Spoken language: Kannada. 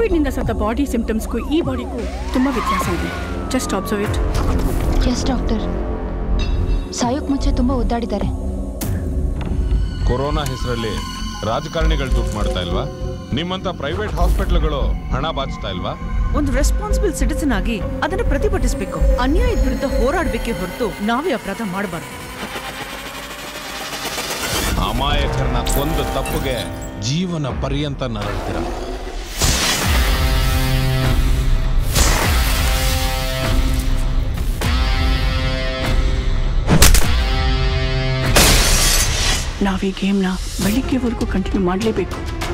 ಕೋವಿಡ್ನಿಂದ ಸತ್ತ ಬಾಡಿ ಸಿಂಪ್ಟಮ್ಸ್ಗೂ ಈ ಬಾಡಿಗೂ ತುಂಬ ವ್ಯತ್ಯಾಸ ಇದೆ just observe it as doctor ಸಾಯೋಕ್ ಮುಂಚೆ ತುಂಬಾ ಒದ್ದಾಡಿದ್ದಾರೆ ಕೊರೋನಾ ಹೆಸರಲ್ಲಿ ರಾಜಕಾರಣಿಗಳು ದುಡ್ಡು ಮಾಡ್ತಾ ಇಲ್ವಾ ನಿಮ್ಮಂತ ಪ್ರೈವೇಟ್ ಹಾಸ್ಪಿಟ್ಲ್ಗಳು ಹಣ ಬಾಚಿಸ್ತಾ ಇಲ್ವಾ ಒಂದು ರೆಸ್ಪಾನ್ಸಿಬಲ್ ಸಿಟಿಸನ್ ಆಗಿ ಅದನ್ನ ಪ್ರತಿಭಟಿಸಬೇಕು ಅನ್ಯಾಯದ ವಿರುದ್ಧ ಹೋರಾಡಬೇಕೇ ಹೊರತು ನಾವೇ ಅಪರಾಧ ಮಾಡಬಾರ್ದು ಅಮಾಯಕರನ್ನ ಕೊಂದ ತಪ್ಪುಗೆ ಜೀವನ ಪರ್ಯಂತ ನರಳ್ತೀರ ನಾವು ಈ ಗೇಮ್ನ ಬೆಳಿಗ್ಗೆವರೆಗೂ ಕಂಟಿನ್ಯೂ ಮಾಡಲೇಬೇಕು